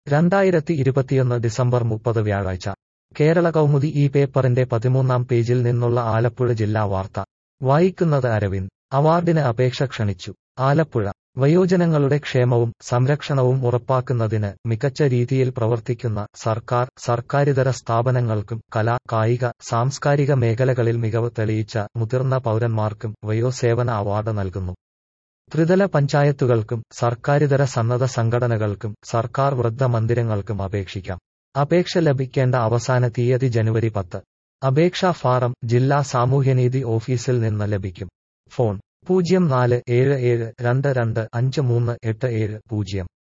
രണ്ടായിരത്തി ഇരുപത്തിയൊന്ന് ഡിസംബർ മുപ്പത് വ്യാഴാഴ്ച കേരള കൗമുദി ഈ പേപ്പറിന്റെ പതിമൂന്നാം പേജിൽ നിന്നുള്ള ആലപ്പുഴ ജില്ലാ വാർത്ത വായിക്കുന്നത് അരവിന്ദ് അവാർഡിന് അപേക്ഷ ക്ഷണിച്ചു ആലപ്പുഴ വയോജനങ്ങളുടെ ക്ഷേമവും സംരക്ഷണവും ഉറപ്പാക്കുന്നതിന് മികച്ച രീതിയിൽ പ്രവർത്തിക്കുന്ന സർക്കാർ സർക്കാരിതര സ്ഥാപനങ്ങൾക്കും കലാ കായിക സാംസ്കാരിക മേഖലകളിൽ മികവ് തെളിയിച്ച മുതിർന്ന പൗരന്മാർക്കും വയോസേവന അവാർഡ് നൽകുന്നു ത്രിതല പഞ്ചായത്തുകൾക്കും സർക്കാരിതര സന്നദ്ധ സംഘടനകൾക്കും സർക്കാർ വൃദ്ധ മന്ദിരങ്ങൾക്കും അപേക്ഷിക്കാം അപേക്ഷ ലഭിക്കേണ്ട അവസാന തീയതി ജനുവരി പത്ത് അപേക്ഷാ ഫാറം ജില്ലാ സാമൂഹ്യനീതി ഓഫീസിൽ നിന്ന് ലഭിക്കും ഫോൺ പൂജ്യം നാല് ഏഴ് ഏഴ് രണ്ട് രണ്ട് അഞ്ച് മൂന്ന് എട്ട് ഏഴ് പൂജ്യം